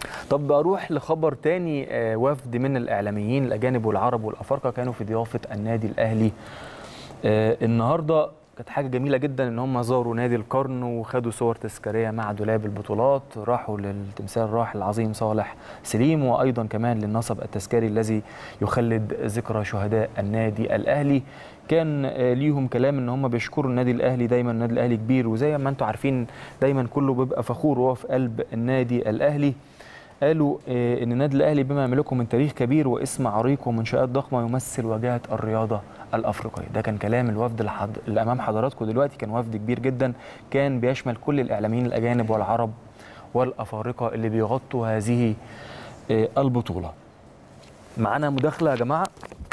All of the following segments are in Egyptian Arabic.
طب اروح لخبر تاني آه، وفد من الاعلاميين الاجانب والعرب والافارقه كانوا في ضيافه النادي الاهلي آه، النهارده كانت حاجه جميله جدا ان هم زاروا نادي القرن وخدوا صور تذكاريه مع دولاب البطولات راحوا للتمثال الراحل العظيم صالح سليم وايضا كمان للنصب التذكاري الذي يخلد ذكرى شهداء النادي الاهلي كان آه، ليهم كلام ان هم بيشكروا النادي الاهلي دايما النادي الاهلي كبير وزي ما انتم عارفين دايما كله بيبقى فخور وهو في قلب النادي الاهلي قالوا آه، ان النادي الاهلي بما يملكه من تاريخ كبير واسم عريق ومنشات ضخمه يمثل واجهه الرياضه الافريقيه ده كان كلام الوفد الحض... اللي امام حضراتكم دلوقتي كان وفد كبير جدا كان بيشمل كل الاعلاميين الاجانب والعرب والافارقه اللي بيغطوا هذه آه، البطوله معانا مداخله يا جماعه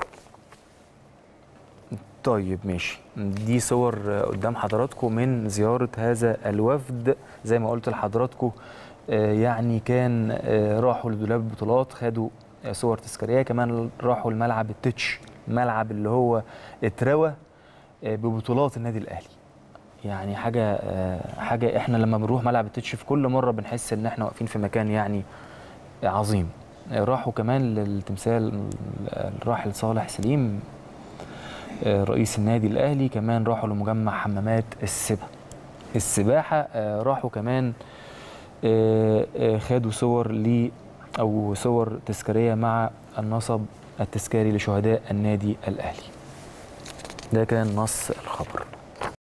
طيب ماشي دي صور آه، قدام حضراتكم من زيارة هذا الوفد زي ما قلت لحضراتكم آه، يعني كان آه، راحوا لدولاب البطولات خدوا آه، صور تذكارية كمان راحوا الملعب التتش الملعب اللي هو اتروى آه، ببطولات النادي الأهلي يعني حاجة آه، حاجة احنا لما بنروح ملعب التتش في كل مرة بنحس ان احنا واقفين في مكان يعني عظيم آه، راحوا كمان للتمثال الراحل صالح سليم آه، رئيس النادي الاهلي كمان راحوا لمجمع حمامات السباحه السباحه آه، راحوا كمان آه، آه، خدوا صور ل او صور تذكاريه مع النصب التذكاري لشهداء النادي الاهلي ده كان نص الخبر